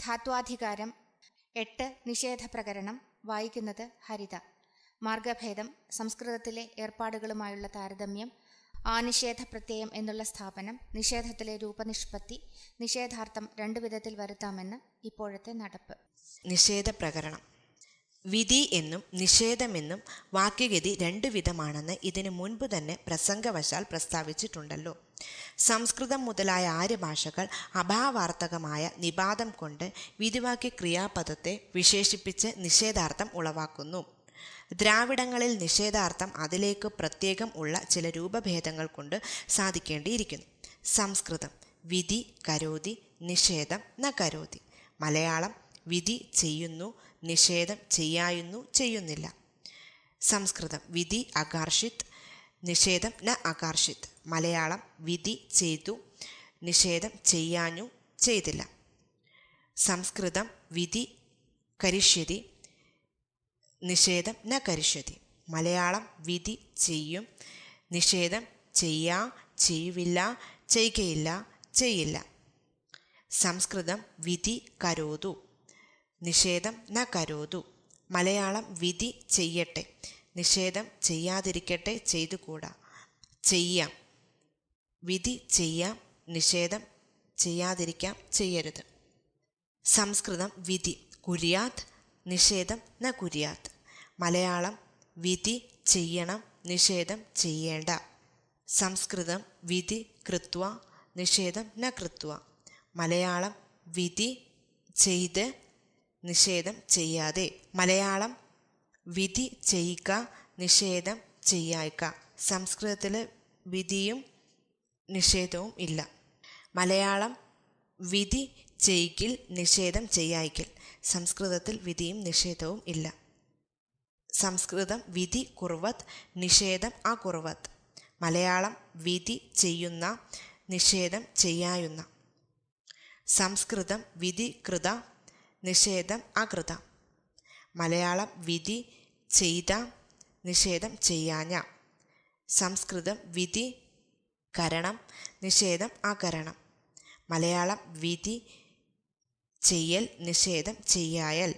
ധാത്വാധികാരം എട്ട് നിഷേധപ്രകരണം വായിക്കുന്നത് ഹരിത മാർഗഭേദം സംസ്കൃതത്തിലെ ഏർപ്പാടുകളുമായുള്ള താരതമ്യം ആനിഷേധ പ്രത്യയം എന്നുള്ള സ്ഥാപനം നിഷേധത്തിലെ രൂപനിഷ്പത്തി നിഷേധാർത്ഥം രണ്ടു വിധത്തിൽ വരുത്താമെന്ന് ഇപ്പോഴത്തെ നടപ്പ് നിഷേധപ്രകരണം വിധി എന്നും നിഷേധമെന്നും വാക്യഗതി രണ്ടു വിധമാണെന്ന് ഇതിനു മുൻപ് തന്നെ പ്രസംഗവശാൽ പ്രസ്താവിച്ചിട്ടുണ്ടല്ലോ സംസ്കൃതം മുതലായ ആര്യഭാഷകൾ അഭാവാർത്ഥകമായ നിപാതം കൊണ്ട് വിധിവാക്യ ക്രിയാപദത്തെ വിശേഷിപ്പിച്ച് നിഷേധാർത്ഥം ഉളവാക്കുന്നു ദ്രാവിഡങ്ങളിൽ നിഷേധാർത്ഥം അതിലേക്ക് പ്രത്യേകം ഉള്ള ചില രൂപഭേദങ്ങൾ കൊണ്ട് സാധിക്കേണ്ടിയിരിക്കുന്നു സംസ്കൃതം വിധി കരോതി നിഷേധം ന കരോതി മലയാളം വിധി ചെയ്യുന്നു നിഷേധം ചെയ്യായുന്നു ചെയ്യുന്നില്ല സംസ്കൃതം വിധി അകാർഷിത് നിഷേധം ന അകാർഷിത് മലയാളം വിധി ചെയ്തു നിഷേധം ചെയ്യാഞ്ഞു ചെയ്തില്ല സംസ്കൃതം വിധി കരിഷ്യതി നിഷേധം ന കരിഷ്യതി മലയാളം വിധി ചെയ്യും നിഷേധം ചെയ്യാ ചെയ്യുവില്ല ചെയ്യുകയില്ല ചെയ്യില്ല സംസ്കൃതം വിധി കരോതു നിഷേധം ന കരോതു മലയാളം വിധി ചെയ്യട്ടെ നിഷേധം ചെയ്യാതിരിക്കട്ടെ ചെയ്തുകൂടാ ചെയ്യാം വിധി ചെയ്യാം നിഷേധം ചെയ്യാതിരിക്കാം ചെയ്യരുത് സംസ്കൃതം വിധി കുര്യാത് നിഷേധം ന കുര്യാത് മലയാളം വിധി ചെയ്യണം നിഷേധം ചെയ്യേണ്ട സംസ്കൃതം വിധി കൃത്വ നിഷേധം ന കൃത്വ മലയാളം വിധി ചെയ്ത് നിഷേധം ചെയ്യാതെ മലയാളം വിധി ചെയ്യുക നിഷേധം ചെയ്യായ്ക്ക സംസ്കൃതത്തിൽ വിധിയും നിഷേധവും ഇല്ല മലയാളം വിധി ചെയ്യിക്കിൽ നിഷേധം ചെയ്യായിക്കിൽ സംസ്കൃതത്തിൽ വിധിയും നിഷേധവും ഇല്ല സംസ്കൃതം വിധി കുർവത് നിഷേധം അകുർവത് മലയാളം വിധി ചെയ്യുന്ന നിഷേധം ചെയ്യായുന്ന സംസ്കൃതം വിധി കൃത നിഷേധം അകൃത മലയാളം വിധി ചെയ്ത നിഷേധം ചെയ്യാഞ്ഞ സംസ്കൃതം വിധി കരണം നിഷേധം അകരണം മലയാളം വിധി ചെയ്യൽ നിഷേധം ചെയ്യായൽ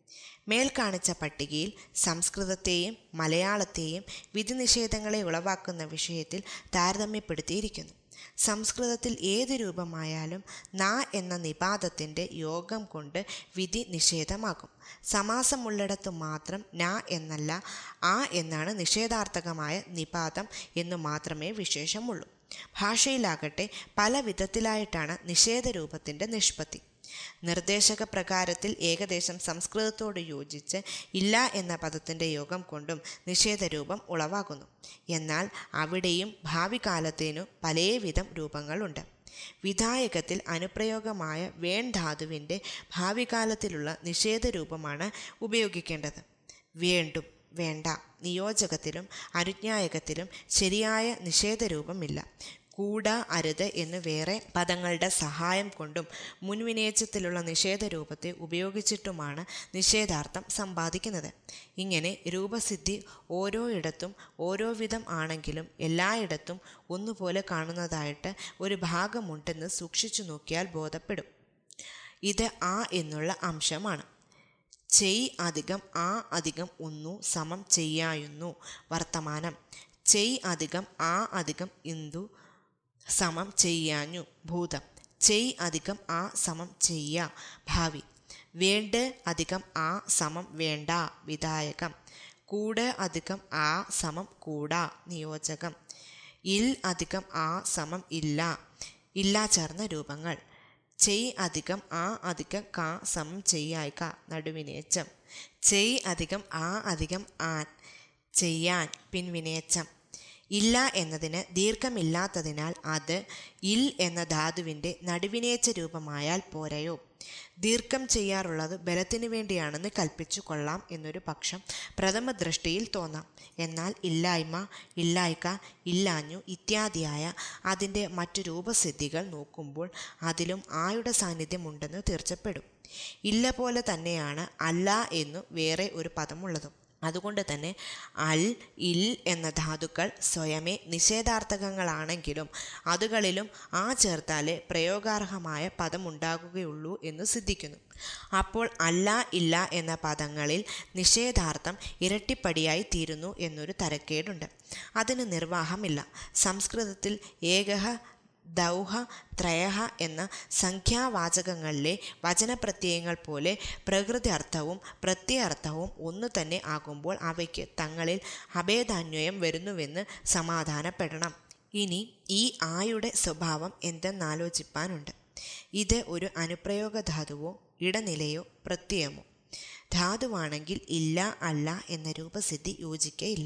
മേൽ കാണിച്ച പട്ടികയിൽ സംസ്കൃതത്തെയും മലയാളത്തെയും വിധി നിഷേധങ്ങളെ ഉളവാക്കുന്ന വിഷയത്തിൽ താരതമ്യപ്പെടുത്തിയിരിക്കുന്നു സംസ്കൃതത്തിൽ ഏത് രൂപമായാലും ന എന്ന നിപാതത്തിൻ്റെ യോഗം കൊണ്ട് വിധി നിഷേധമാകും സമാസമുള്ളിടത്ത് മാത്രം ന എന്നല്ല ആ എന്നാണ് നിഷേധാർത്ഥകമായ നിപാതം എന്നു മാത്രമേ വിശേഷമുള്ളൂ ഭാഷയിലാകട്ടെ പല വിധത്തിലായിട്ടാണ് നിഷേധ രൂപത്തിൻ്റെ നിഷ്പത്തി നിർദ്ദേശക പ്രകാരത്തിൽ ഏകദേശം സംസ്കൃതത്തോട് യോജിച്ച് ഇല്ല എന്ന പദത്തിൻ്റെ യോഗം കൊണ്ടും നിഷേധരൂപം ഉളവാകുന്നു എന്നാൽ അവിടെയും ഭാവി കാലത്തേനു പലവിധം രൂപങ്ങളുണ്ട് വിധായകത്തിൽ അനുപ്രയോഗമായ വേൺ ധാതുവിൻ്റെ ഭാവി കാലത്തിലുള്ള നിഷേധരൂപമാണ് ഉപയോഗിക്കേണ്ടത് വേണ്ടും വേണ്ട നിയോജകത്തിലും അനുജ്ഞായകത്തിലും ശരിയായ നിഷേധരൂപമില്ല കൂട അരുത് എന്ന് വേറെ പദങ്ങളുടെ സഹായം കൊണ്ടും മുൻവിനേച്ചത്തിലുള്ള നിഷേധരൂപത്തെ ഉപയോഗിച്ചിട്ടുമാണ് നിഷേധാർത്ഥം സമ്പാദിക്കുന്നത് ഇങ്ങനെ രൂപസിദ്ധി ഓരോയിടത്തും ഓരോ വിധം ആണെങ്കിലും എല്ലായിടത്തും ഒന്നുപോലെ കാണുന്നതായിട്ട് ഒരു ഭാഗമുണ്ടെന്ന് സൂക്ഷിച്ചു നോക്കിയാൽ ബോധപ്പെടും ഇത് ആ എന്നുള്ള അംശമാണ് ചെയ് അധികം ആ അധികം ഒന്നു സമം ചെയ്യായുന്നു വർത്തമാനം ചെയ് അധികം ആ അധികം ഇന്ദു സമം ചെയ്യാഞ്ഞു ഭൂതം ചെയ് അധികം ആ സമം ചെയ്യ ഭാവി വേണ്ട അധികം ആ സമം വേണ്ട വിധായകം കൂട് അധികം ആ സമം കൂടാ നിയോജകം ഇൽ അധികം ആ സമം ഇല്ല ഇല്ല ചേർന്ന രൂപങ്ങൾ ചെയ് അധികം ആ അധികം കാ സമം ചെയ്യായ്ക നടുവിനേച്ചം ചെയ് അധികം ആ അധികം ആൻ ചെയ്യാൻ പിൻവിനേച്ചം ഇല്ല എന്നതിന് ദീർഘമില്ലാത്തതിനാൽ അത് ഇൽ എന്ന ധാതുവിൻ്റെ നടുവിനേച്ച രൂപമായാൽ പോരയോ ദീർഘം ചെയ്യാറുള്ളത് ബലത്തിനു വേണ്ടിയാണെന്ന് കൽപ്പിച്ചു കൊള്ളാം എന്നൊരു പക്ഷം പ്രഥമ ദൃഷ്ടിയിൽ തോന്നാം എന്നാൽ ഇല്ലായ്മ ഇല്ലായ്ക്ക ഇല്ലാഞ്ഞു ഇത്യാദിയായ അതിൻ്റെ മറ്റു രൂപസിദ്ധികൾ നോക്കുമ്പോൾ അതിലും ആയുടെ സാന്നിധ്യമുണ്ടെന്ന് തീർച്ചപ്പെടും ഇല്ല പോലെ തന്നെയാണ് അല്ല എന്നു വേറെ ഒരു പദമുള്ളതും അതുകൊണ്ട് തന്നെ അൽ ഇൽ എന്ന ധാതുക്കൾ സ്വയമേ നിഷേധാർത്ഥകങ്ങളാണെങ്കിലും അതുകളിലും ആ ചേർത്താലേ പ്രയോഗാർഹമായ പദമുണ്ടാകുകയുള്ളൂ എന്ന് സിദ്ധിക്കുന്നു അപ്പോൾ അല്ല ഇല്ല എന്ന പദങ്ങളിൽ നിഷേധാർത്ഥം ഇരട്ടിപ്പടിയായി തീരുന്നു എന്നൊരു തരക്കേടുണ്ട് അതിന് നിർവാഹമില്ല സംസ്കൃതത്തിൽ ഏകഹ ദൗഹ ത്രയഹ എന്ന സംഖ്യാവാചകങ്ങളിലെ വചനപ്രത്യയങ്ങൾ പോലെ പ്രകൃതി അർത്ഥവും പ്രത്യയർത്ഥവും ഒന്നു തന്നെ ആകുമ്പോൾ അവയ്ക്ക് തങ്ങളിൽ അഭേദാന്വയം വരുന്നുവെന്ന് സമാധാനപ്പെടണം ഇനി ഈ ആയുടെ സ്വഭാവം എന്തെന്നാലോചിപ്പാനുണ്ട് ഇത് ഒരു അനുപ്രയോഗ ധാതുവോ ഇടനിലയോ പ്രത്യയമോ ധാതുവാണെങ്കിൽ ഇല്ല അല്ല എന്ന രൂപസിദ്ധി യോജിക്കയില്ല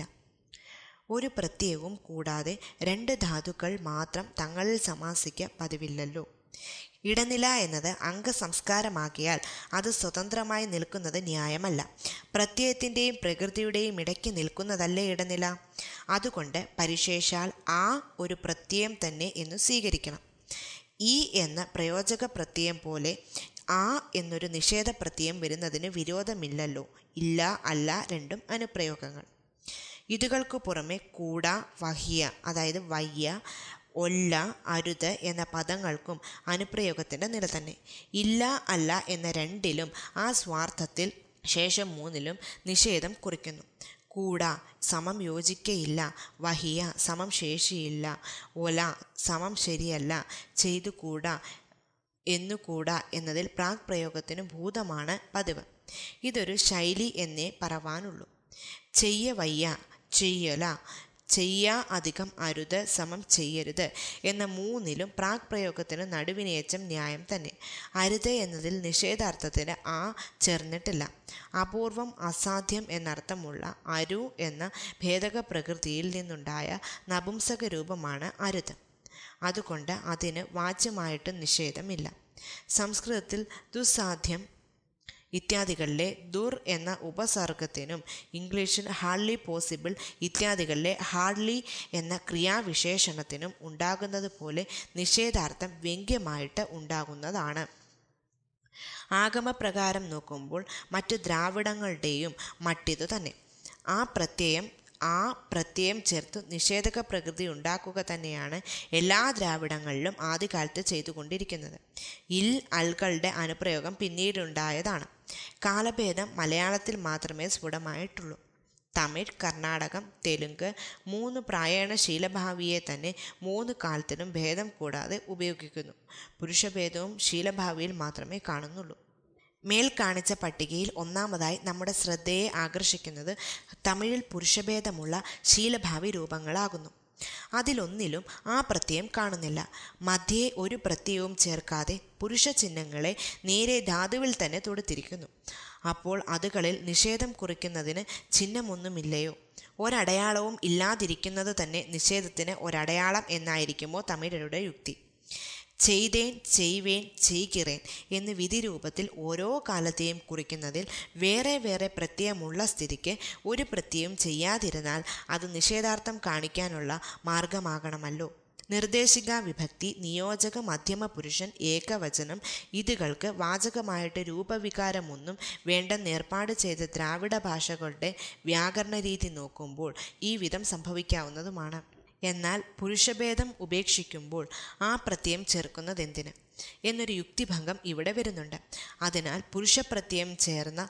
ഒരു പ്രത്യയവും കൂടാതെ രണ്ട് ധാതുക്കൾ മാത്രം തങ്ങളിൽ സമാസിക്ക പതിവില്ലല്ലോ ഇടനില എന്നത് അംഗസംസ്കാരമാക്കിയാൽ അത് സ്വതന്ത്രമായി നിൽക്കുന്നത് ന്യായമല്ല പ്രത്യയത്തിൻ്റെയും പ്രകൃതിയുടെയും ഇടയ്ക്ക് നിൽക്കുന്നതല്ലേ ഇടനില അതുകൊണ്ട് പരിശേഷാൽ ആ ഒരു പ്രത്യയം തന്നെ എന്ന് സ്വീകരിക്കണം ഈ എന്ന പ്രയോജക പ്രത്യയം പോലെ ആ എന്നൊരു നിഷേധ പ്രത്യയം വരുന്നതിന് വിരോധമില്ലല്ലോ ഇല്ല അല്ല രണ്ടും അനുപ്രയോഗങ്ങൾ ഇതുകൾക്കു പുറമെ കൂട വഹിയ അതായത് വയ്യ ഒല്ല അരുത് എന്ന പദങ്ങൾക്കും അനുപ്രയോഗത്തിൻ്റെ നില തന്നെ ഇല്ല അല്ല എന്ന രണ്ടിലും ആ സ്വാർത്ഥത്തിൽ ശേഷം മൂന്നിലും നിഷേധം കുറിക്കുന്നു കൂട സമം യോജിക്കയില്ല വഹിയ സമം ശേഷിയില്ല ഒല സമം ശരിയല്ല ചെയ്തു കൂടാ എന്നുകൂടാ എന്നതിൽ പ്രാഗ് പ്രയോഗത്തിന് ഭൂതമാണ് പതിവ് ഇതൊരു ശൈലി എന്നേ പറവാനുള്ളൂ ചെയ്യ വയ്യ ചെയ്യല ചെയ്യ അധികം അരുത് സമം ചെയ്യരുത് എന്ന മൂന്നിലും പ്രാഗ് പ്രയോഗത്തിന് നടുവിനേച്ചം ന്യായം തന്നെ അരുത് എന്നതിൽ നിഷേധാർത്ഥത്തിന് ആ ചേർന്നിട്ടില്ല അപൂർവം അസാധ്യം എന്നർത്ഥമുള്ള അരു എന്ന ഭേദക പ്രകൃതിയിൽ നിന്നുണ്ടായ നപുംസക രൂപമാണ് അരുത് അതുകൊണ്ട് അതിന് വാച്യമായിട്ട് നിഷേധമില്ല സംസ്കൃതത്തിൽ ദുസ്സാധ്യം ഇത്യാദികളിലെ ദുർ എന്ന ഉപസർഗത്തിനും ഇംഗ്ലീഷിൽ ഹാർഡ്ലി പോസിബിൾ ഇത്യാദികളിലെ ഹാർഡ്ലി എന്ന ക്രിയാവിശേഷണത്തിനും ഉണ്ടാകുന്നത് പോലെ നിഷേധാർത്ഥം വ്യംഗ്യമായിട്ട് ഉണ്ടാകുന്നതാണ് ആഗമപ്രകാരം നോക്കുമ്പോൾ മറ്റു ദ്രാവിഡങ്ങളുടെയും മട്ടിതു തന്നെ ആ പ്രത്യയം ആ പ്രത്യയം ചേർത്ത് നിഷേധക പ്രകൃതി ഉണ്ടാക്കുക തന്നെയാണ് എല്ലാ ദ്രാവിഡങ്ങളിലും ആദ്യകാലത്ത് ചെയ്തുകൊണ്ടിരിക്കുന്നത് ഇൽ അൽകളുടെ അനുപ്രയോഗം പിന്നീടുണ്ടായതാണ് കാലഭേദം മലയാളത്തിൽ മാത്രമേ സ്ഫുടമായിട്ടുള്ളൂ തമിഴ് കർണാടകം തെലുങ്ക് മൂന്ന് പ്രായണ ശീലഭാവിയെ തന്നെ മൂന്ന് കാലത്തിനും ഭേദം കൂടാതെ ഉപയോഗിക്കുന്നു പുരുഷഭേദവും ശീലഭാവിയിൽ മാത്രമേ കാണുന്നുള്ളൂ മേൽ കാണിച്ച പട്ടികയിൽ ഒന്നാമതായി നമ്മുടെ ശ്രദ്ധയെ ആകർഷിക്കുന്നത് തമിഴിൽ പുരുഷഭേദമുള്ള ശീലഭാവി രൂപങ്ങളാകുന്നു അതിലൊന്നിലും ആ പ്രത്യയം കാണുന്നില്ല മധ്യേ ഒരു പ്രത്യയവും ചേർക്കാതെ പുരുഷ ചിഹ്നങ്ങളെ നേരെ ധാതുവിൽ തന്നെ തൊടുത്തിരിക്കുന്നു അപ്പോൾ അതുകളിൽ നിഷേധം കുറിക്കുന്നതിന് ചിഹ്നമൊന്നുമില്ലയോ ഒരടയാളവും ഇല്ലാതിരിക്കുന്നത് തന്നെ നിഷേധത്തിന് ഒരടയാളം എന്നായിരിക്കുമോ തമിഴരുടെ യുക്തി ചെയ്തേൻ ചെയ്വേൻ ചെയ്കിറേൻ എന്ന് വിധി രൂപത്തിൽ ഓരോ കാലത്തെയും കുറിക്കുന്നതിൽ വേറെ വേറെ പ്രത്യയമുള്ള സ്ഥിതിക്ക് ഒരു പ്രത്യയം ചെയ്യാതിരുന്നാൽ അത് നിഷേധാർത്ഥം കാണിക്കാനുള്ള മാർഗമാകണമല്ലോ നിർദ്ദേശിക വിഭക്തി നിയോജക മധ്യമ പുരുഷൻ ഏകവചനം ഇതുകൾക്ക് വാചകമായിട്ട് രൂപവികാരമൊന്നും വേണ്ടെന്ന് ഏർപ്പാട് ചെയ്ത ദ്രാവിഡ ഭാഷകളുടെ വ്യാകരണ രീതി നോക്കുമ്പോൾ ഈ വിധം സംഭവിക്കാവുന്നതുമാണ് എന്നാൽ പുരുഷഭേദം ഉപേക്ഷിക്കുമ്പോൾ ആ പ്രത്യയം ചേർക്കുന്നതെന്തിന് എന്നൊരു യുക്തിഭംഗം ഇവിടെ വരുന്നുണ്ട് അതിനാൽ പുരുഷപ്രത്യയം ചേർന്ന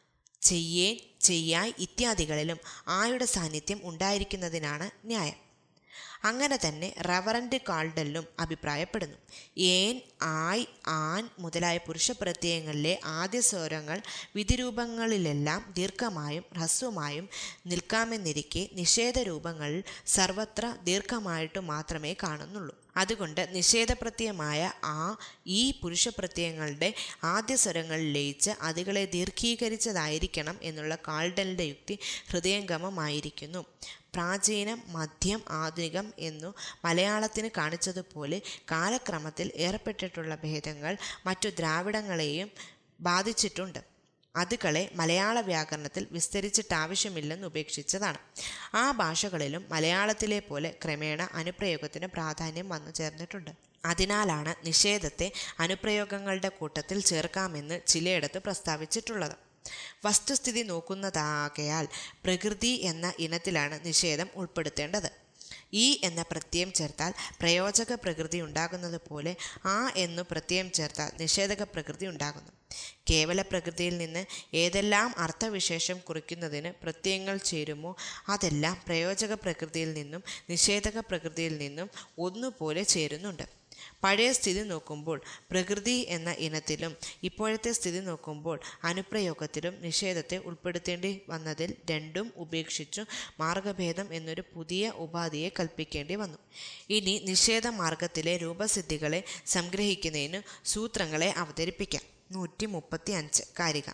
ചെയ്യേൻ ചെയ്യായ് ഇത്യാദികളിലും ആയുടെ സാന്നിധ്യം ഉണ്ടായിരിക്കുന്നതിനാണ് ന്യായം അങ്ങനെ തന്നെ റവറൻ്റ് കാൾഡല്ലും അഭിപ്രായപ്പെടുന്നു ഏൻ ആയ് ആൻ മുതലായ പുരുഷപ്രത്യയങ്ങളിലെ ആദ്യ സ്വരങ്ങൾ വിധിരൂപങ്ങളിലെല്ലാം ദീർഘമായും ഹ്രസ്വമായും നിൽക്കാമെന്നിരിക്കെ നിഷേധ രൂപങ്ങളിൽ സർവത്ര ദീർഘമായിട്ട് മാത്രമേ കാണുന്നുള്ളൂ അതുകൊണ്ട് നിഷേധപ്രത്യയമായ ആ ഈ പുരുഷപ്രത്യയങ്ങളുടെ ആദ്യ സ്വരങ്ങളിൽ ലയിച്ച് അതുകളെ ദീർഘീകരിച്ചതായിരിക്കണം എന്നുള്ള കാൾഡലിൻ്റെ യുക്തി ഹൃദയംഗമമായിരിക്കുന്നു പ്രാചീനം മധ്യം ആധുനികം എന്നു മലയാളത്തിന് കാണിച്ചതുപോലെ കാലക്രമത്തിൽ ഏർപ്പെട്ടിട്ടുള്ള ഭേദങ്ങൾ മറ്റു ദ്രാവിഡങ്ങളെയും ബാധിച്ചിട്ടുണ്ട് അതുകളെ മലയാള വ്യാകരണത്തിൽ വിസ്തരിച്ചിട്ടാവശ്യമില്ലെന്ന് ഉപേക്ഷിച്ചതാണ് ആ ഭാഷകളിലും മലയാളത്തിലെ പോലെ ക്രമേണ അനുപ്രയോഗത്തിന് പ്രാധാന്യം വന്നു ചേർന്നിട്ടുണ്ട് അതിനാലാണ് നിഷേധത്തെ അനുപ്രയോഗങ്ങളുടെ കൂട്ടത്തിൽ ചേർക്കാമെന്ന് ചിലയിടത്ത് പ്രസ്താവിച്ചിട്ടുള്ളത് വസ്തുസ്ഥിതി നോക്കുന്നതാകയാൽ പ്രകൃതി എന്ന ഇനത്തിലാണ് നിഷേധം ഉൾപ്പെടുത്തേണ്ടത് ഈ എന്ന പ്രത്യയം ചേർത്താൽ പ്രയോജക പ്രകൃതി ഉണ്ടാകുന്നത് പോലെ ആ എന്നു പ്രത്യയം ചേർത്താൽ നിഷേധക പ്രകൃതി ഉണ്ടാകുന്നു കേവല പ്രകൃതിയിൽ നിന്ന് ഏതെല്ലാം അർത്ഥവിശേഷം കുറിക്കുന്നതിന് പ്രത്യയങ്ങൾ ചേരുമോ അതെല്ലാം പ്രയോജക പ്രകൃതിയിൽ നിന്നും നിഷേധക പ്രകൃതിയിൽ നിന്നും ഒന്നുപോലെ ചേരുന്നുണ്ട് പഴയ സ്ഥിതി നോക്കുമ്പോൾ പ്രകൃതി എന്ന ഇനത്തിലും ഇപ്പോഴത്തെ സ്ഥിതി നോക്കുമ്പോൾ അനുപ്രയോഗത്തിലും നിഷേധത്തെ ഉൾപ്പെടുത്തേണ്ടി വന്നതിൽ രണ്ടും ഉപേക്ഷിച്ചു മാർഗഭേദം എന്നൊരു പുതിയ ഉപാധിയെ കൽപ്പിക്കേണ്ടി വന്നു ഇനി നിഷേധ മാർഗത്തിലെ രൂപസിദ്ധികളെ സംഗ്രഹിക്കുന്നതിന് സൂത്രങ്ങളെ അവതരിപ്പിക്കാം നൂറ്റി മുപ്പത്തി അഞ്ച് കാരിക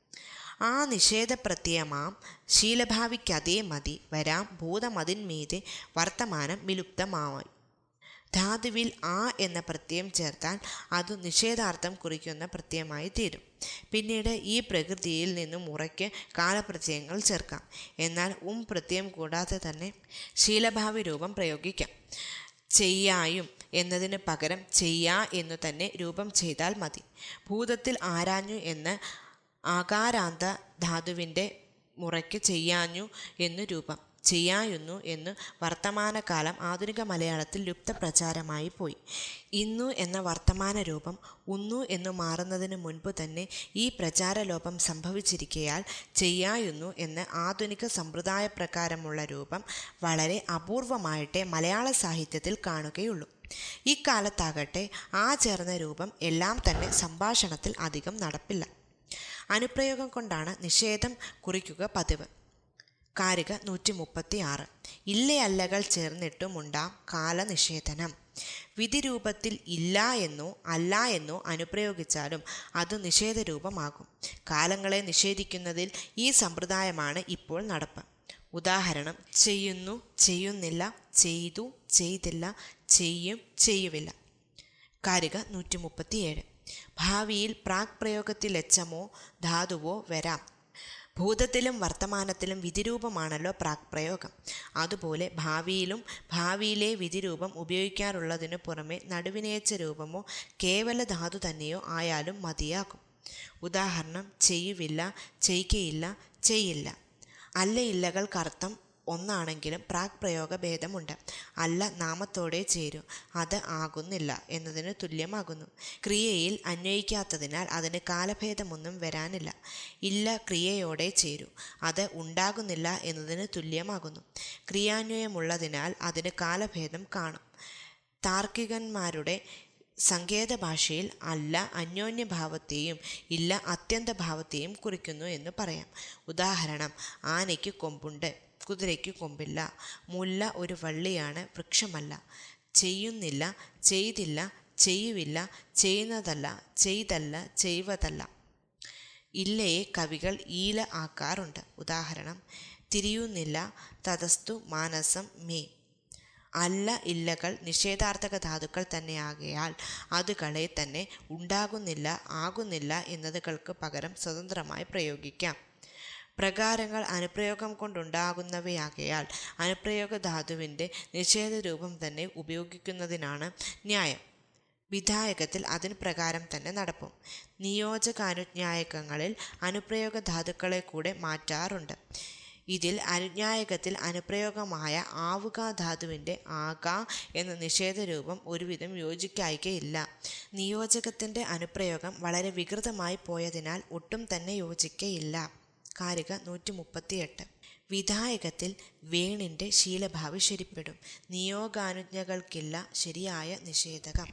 ആ നിഷേധപ്രത്യയമാം ശീലഭാവിക്കതേ മതി വരാം ഭൂതമതിന്മീതെ വർത്തമാനം വിലുപ്തമായി ധാതുവിൽ ആ എന്ന പ്രത്യയം ചേർത്താൽ അത് നിഷേധാർത്ഥം കുറിക്കുന്ന പ്രത്യയമായി തീരും പിന്നീട് ഈ പ്രകൃതിയിൽ നിന്നും ഉറയ്ക്ക് കാലപ്രത്യയങ്ങൾ ചേർക്കാം എന്നാൽ ഉം പ്രത്യയം കൂടാതെ തന്നെ ശീലഭാവി രൂപം പ്രയോഗിക്കാം ചെയ്യായും എന്നതിന് പകരം ചെയ്യാ എന്നു തന്നെ രൂപം ചെയ്താൽ മതി ഭൂതത്തിൽ ആരാഞ്ഞു എന്ന് ആകാരാന്ത ധാതുവിൻ്റെ മുറയ്ക്ക് ചെയ്യാഞ്ഞു എന്നു രൂപം ചെയ്യായുന്നു എന്ന് വർത്തമാനകാലം ആധുനിക മലയാളത്തിൽ ലുപ്തപ്രചാരമായി പോയി ഇന്നു എന്ന വർത്തമാന രൂപം ഉന്നു എന്നു മാറുന്നതിന് മുൻപ് തന്നെ ഈ പ്രചാരലോപം സംഭവിച്ചിരിക്കയാൽ ചെയ്യായുന്നു എന്ന ആധുനിക സമ്പ്രദായപ്രകാരമുള്ള രൂപം വളരെ അപൂർവമായിട്ടേ മലയാള സാഹിത്യത്തിൽ കാണുകയുള്ളൂ ഇക്കാലത്താകട്ടെ ആ ചേർന്ന രൂപം എല്ലാം തന്നെ സംഭാഷണത്തിൽ അധികം നടപ്പില്ല അനുപ്രയോഗം കൊണ്ടാണ് നിഷേധം കുറിക്കുക പതിവ് കാരിക നൂറ്റി മുപ്പത്തി ആറ് ഇല്ലയല്ലകൾ ചേർന്നിട്ടുമുണ്ടാം കാലനിഷേധനം വിധിരൂപത്തിൽ ഇല്ല എന്നോ അല്ല എന്നോ അനുപ്രയോഗിച്ചാലും അത് നിഷേധരൂപമാകും കാലങ്ങളെ നിഷേധിക്കുന്നതിൽ ഈ സമ്പ്രദായമാണ് ഇപ്പോൾ നടപ്പ് ഉദാഹരണം ചെയ്യുന്നു ചെയ്യുന്നില്ല ചെയ്തു ചെയ്തില്ല ചെയ്യും ചെയ്യുവില്ല കാരിക നൂറ്റി മുപ്പത്തിയേഴ് ഭാവിയിൽ പ്രാക് പ്രയോഗത്തിലെച്ചമോ ധാതുവോ വരാം ഭൂതത്തിലും വർത്തമാനത്തിലും വിധിരൂപമാണല്ലോ പ്രാക് പ്രയോഗം അതുപോലെ ഭാവിയിലും ഭാവിയിലെ വിധിരൂപം ഉപയോഗിക്കാറുള്ളതിനു പുറമെ നടുവിനേച്ച രൂപമോ കേവല ധാതു തന്നെയോ ആയാലും മതിയാകും ഉദാഹരണം ചെയ്യുവില്ല ചെയ്യിക്കയില്ല ചെയ്യില്ല അല്ലയില്ലകൾക്കർത്ഥം ഒന്നാണെങ്കിലും പ്രാക് പ്രയോഗ ഭേദമുണ്ട് അല്ല നാമത്തോടെ ചേരൂ അത് ആകുന്നില്ല എന്നതിന് തുല്യമാകുന്നു ക്രിയയിൽ അന്വയിക്കാത്തതിനാൽ അതിന് കാലഭേദമൊന്നും വരാനില്ല ഇല്ല ക്രിയയോടെ ചേരൂ അത് ഉണ്ടാകുന്നില്ല എന്നതിന് തുല്യമാകുന്നു ക്രിയാന്വയമുള്ളതിനാൽ അതിന് കാലഭേദം കാണും താർക്കികന്മാരുടെ സങ്കേത ഭാഷയിൽ അല്ല അന്യോന്യഭാവത്തെയും ഇല്ല അത്യന്തഭാവത്തെയും കുറിക്കുന്നു എന്ന് പറയാം ഉദാഹരണം ആനയ്ക്ക് കൊമ്പുണ്ട് കുതിരയ്ക്ക് കൊമ്പില്ല മുല്ല ഒരു വള്ളിയാണ് വൃക്ഷമല്ല ചെയ്യുന്നില്ല ചെയ്തില്ല ചെയ്യുവില്ല ചെയ്യുന്നതല്ല ചെയ്തല്ല ചെയ്വതല്ല ഇല്ലയെ കവികൾ ഈല ആക്കാറുണ്ട് ഉദാഹരണം തിരിയുന്നില്ല തതസ്തു മാനസം മേ അല്ല ഇല്ലകൾ നിഷേധാർത്ഥക ധാതുക്കൾ തന്നെയാകയാൽ അതുകളെ തന്നെ ഉണ്ടാകുന്നില്ല ആകുന്നില്ല എന്നതുകൾക്ക് പകരം സ്വതന്ത്രമായി പ്രയോഗിക്കാം പ്രകാരങ്ങൾ അനുപ്രയോഗം കൊണ്ടുണ്ടാകുന്നവയാകയാൽ അനുപ്രയോഗ ധാതുവിൻ്റെ നിഷേധ രൂപം തന്നെ ഉപയോഗിക്കുന്നതിനാണ് ന്യായം വിധായകത്തിൽ അതിന് പ്രകാരം തന്നെ നടപ്പും നിയോജകാനുജ്ഞായകങ്ങളിൽ അനുപ്രയോഗ ധാതുക്കളെ കൂടെ മാറ്റാറുണ്ട് ഇതിൽ അനുജ്ഞായകത്തിൽ അനുപ്രയോഗമായ ആവുക ധാതുവിൻ്റെ ആക എന്ന നിഷേധരൂപം ഒരുവിധം യോജിക്കായികയില്ല നിയോജകത്തിൻ്റെ അനുപ്രയോഗം വളരെ വികൃതമായി പോയതിനാൽ ഒട്ടും തന്നെ യോജിക്കയില്ല കാരിക നൂറ്റി മുപ്പത്തിയെട്ട് വിധായകത്തിൽ വേണിൻ്റെ ശീലഭാവി ശരിപ്പെടും നിയോഗാനുജ്ഞകൾക്കില്ല ശരിയായ നിഷേധകം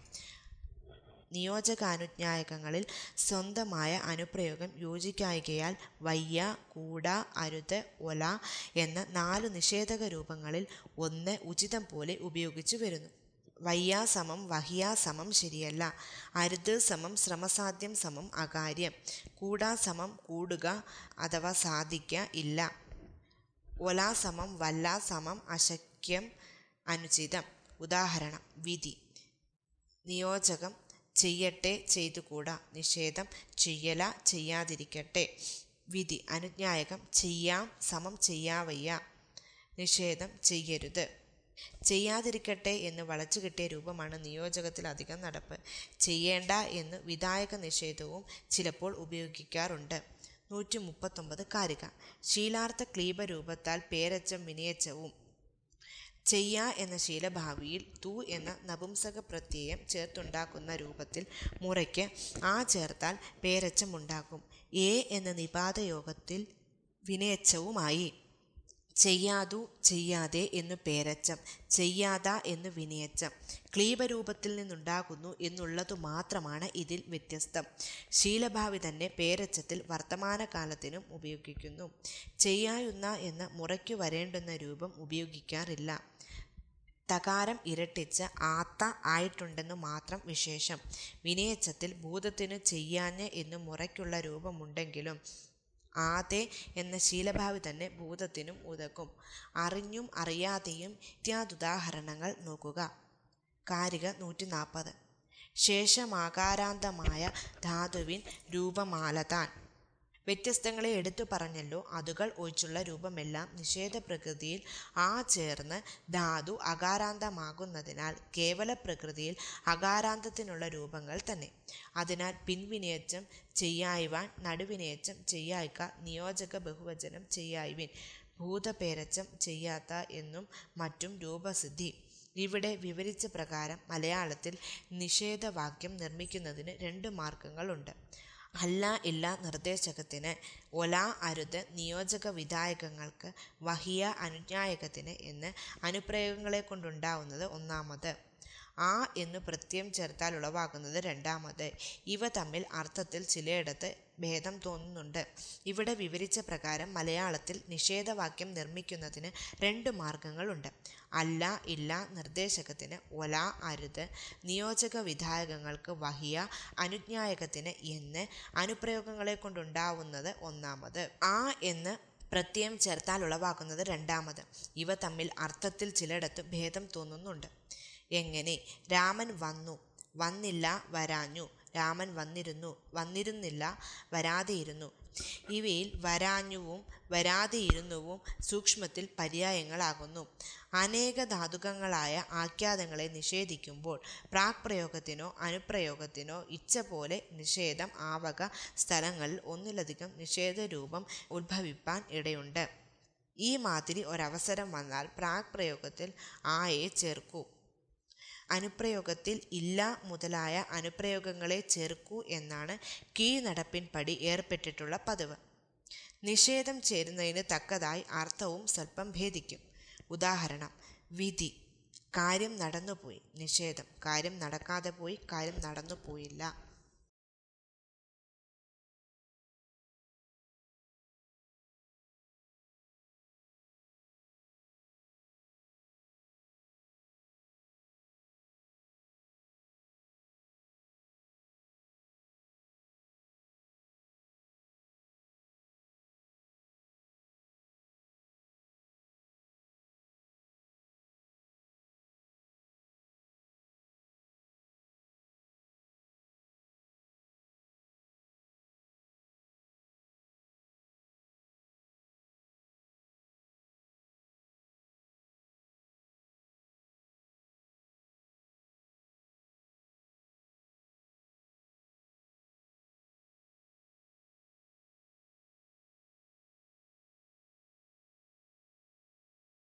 നിയോജകാനുജ്ഞായകങ്ങളിൽ സ്വന്തമായ അനുപ്രയോഗം യോജിക്കായികയാൽ വയ്യ കൂട അരുത് ഒല എന്ന നാല് നിഷേധക രൂപങ്ങളിൽ ഒന്ന് ഉചിതം പോലെ ഉപയോഗിച്ചു വരുന്നു വയ്യ സമം വഹിയ സമം ശരിയല്ല അരുത് സമം ശ്രമസാധ്യം സമം അകാര്യം കൂടാ സമം കൂടുക അഥവാ സാധിക്ക ഇല്ല ഒല സമം വല്ല സമം അശക്യം അനുചിതം ഉദാഹരണം വിധി നിയോജകം ചെയ്യട്ടെ ചെയ്തുകൂടാ നിഷേധം ചെയ്യല ചെയ്യാതിരിക്കട്ടെ വിധി അനുജ്ഞായകം ചെയ്യാം സമം ചെയ്യാവയ്യ നിഷേധം ചെയ്യരുത് ചെയ്യാതിരിക്കട്ടെ എന്ന് വളച്ചു കിട്ടിയ രൂപമാണ് നിയോജകത്തിൽ അധികം നടപ്പ് ചെയ്യേണ്ട എന്ന് വിധായക നിഷേധവും ചിലപ്പോൾ ഉപയോഗിക്കാറുണ്ട് നൂറ്റി മുപ്പത്തൊമ്പത് കാരിക ശീലാർത്ഥ ക്ലീബ രൂപത്താൽ പേരച്ചം വിനയച്ചവും ചെയ്യ എന്ന ശീലഭാവിയിൽ തു എന്ന നപുംസക പ്രത്യയം ചേർത്തുണ്ടാക്കുന്ന രൂപത്തിൽ മുറയ്ക്ക് ആ ചേർത്താൽ പേരച്ചമുണ്ടാകും എ എന്ന നിപാതയോഗത്തിൽ വിനയച്ചവുമായി ചെയ്യാതു ചെയ്യാതെ എന്നു പേരച്ചം ചെയ്യാത എന്നു വിനയച്ചം ക്ലീബരൂപത്തിൽ നിന്നുണ്ടാകുന്നു എന്നുള്ളതു മാത്രമാണ് ഇതിൽ വ്യത്യസ്തം ശീലഭാവി തന്നെ പേരച്ചത്തിൽ വർത്തമാനകാലത്തിനും ഉപയോഗിക്കുന്നു ചെയ്യായുന്ന എന്ന മുറയ്ക്കു വരേണ്ടുന്ന രൂപം ഉപയോഗിക്കാറില്ല തകാരം ഇരട്ടിച്ച് ആത്ത ആയിട്ടുണ്ടെന്നു മാത്രം വിശേഷം വിനയച്ചത്തിൽ ഭൂതത്തിനു ചെയ്യാഞ്ഞ് എന്നു മുറയ്ക്കുള്ള രൂപമുണ്ടെങ്കിലും ആദെ എന്ന ശീലഭാവി തന്നെ ഭൂതത്തിനും ഉതകും അറിഞ്ഞും അറിയാതെയും ഇത്യാദുദാഹരണങ്ങൾ നോക്കുക കാരിക നൂറ്റി നാൽപ്പത് ശേഷമാകാരാന്തമായ ധാതുവിൻ രൂപമാലതാൻ വ്യത്യസ്തങ്ങളെ എടുത്തു പറഞ്ഞല്ലോ അതുകൾ ഒഴിച്ചുള്ള രൂപമെല്ലാം നിഷേധ പ്രകൃതിയിൽ ആ ചേർന്ന് ധാതു അകാരാന്തമാകുന്നതിനാൽ കേവല പ്രകൃതിയിൽ അകാരാന്തത്തിനുള്ള രൂപങ്ങൾ തന്നെ അതിനാൽ പിൻവിനയച്ചം ചെയ്യായ്വാൻ നടുവിനയച്ചം ചെയ്യായ്ക്ക നിയോജക ബഹുവചനം ചെയ്യായ്വിൻ ഭൂതപേരച്ചം ചെയ്യാത്ത എന്നും മറ്റും രൂപസിദ്ധി ഇവിടെ വിവരിച്ച പ്രകാരം മലയാളത്തിൽ നിഷേധവാക്യം നിർമ്മിക്കുന്നതിന് രണ്ട് മാർഗങ്ങളുണ്ട് അല്ല ഇല്ല നിർദ്ദേശകത്തിന് ഒല അരുത് നിയോജക വിധായകങ്ങൾക്ക് വഹിയ അനുജ്ഞായകത്തിന് എന്ന് അനുപ്രയോഗങ്ങളെ കൊണ്ടുണ്ടാവുന്നത് ഒന്നാമത് ആ എന്നു പ്രത്യയം ചേർത്താൽ ഉളവാകുന്നത് രണ്ടാമത് ഇവ തമ്മിൽ അർത്ഥത്തിൽ ചിലയിടത്ത് ഭേദം തോന്നുന്നുണ്ട് ഇവിടെ വിവരിച്ച പ്രകാരം മലയാളത്തിൽ നിഷേധവാക്യം നിർമ്മിക്കുന്നതിന് രണ്ട് മാർഗങ്ങളുണ്ട് അല്ല ഇല്ല നിർദ്ദേശകത്തിന് ഒല അരുത് നിയോജക വിധായകങ്ങൾക്ക് വഹിയ അനുജ്ഞായകത്തിന് എന്ന് അനുപ്രയോഗങ്ങളെ കൊണ്ടുണ്ടാവുന്നത് ഒന്നാമത് ആ എന്ന് പ്രത്യയം ചേർത്താൽ ഉളവാക്കുന്നത് രണ്ടാമത് ഇവ തമ്മിൽ അർത്ഥത്തിൽ ചിലയിടത്ത് ഭേദം തോന്നുന്നുണ്ട് എങ്ങനെ രാമൻ വന്നു വന്നില്ല വരാഞ്ഞു രാമൻ വന്നിരുന്നു വന്നിരുന്നില്ല വരാതെയിരുന്നു ഇവയിൽ വരാഞ്ഞുവും വരാതെയിരുന്നുവും സൂക്ഷ്മത്തിൽ പര്യായങ്ങളാകുന്നു അനേക ധാതുകങ്ങളായ ആഖ്യാതങ്ങളെ നിഷേധിക്കുമ്പോൾ പ്രാക്പ്രയോഗത്തിനോ അനുപ്രയോഗത്തിനോ ഇച്ഛ പോലെ നിഷേധം ആവക സ്ഥലങ്ങളിൽ ഒന്നിലധികം നിഷേധരൂപം ഉദ്ഭവിപ്പാൻ ഇടയുണ്ട് ഈ മാതിരി ഒരവസരം വന്നാൽ പ്രാക്പ്രയോഗത്തിൽ ആയെ ചേർക്കൂ അനുപ്രയോഗത്തിൽ ഇല്ല മുതലായ അനുപ്രയോഗങ്ങളെ ചേർക്കൂ എന്നാണ് കീഴ്നടപ്പിൻ പടി ഏർപ്പെട്ടിട്ടുള്ള പതിവ് നിഷേധം ചേരുന്നതിന് തക്കതായി അർത്ഥവും സ്വല്പം ഭേദിക്കും ഉദാഹരണം വിധി കാര്യം നടന്നുപോയി നിഷേധം കാര്യം നടക്കാതെ പോയി കാര്യം നടന്നു പോയില്ല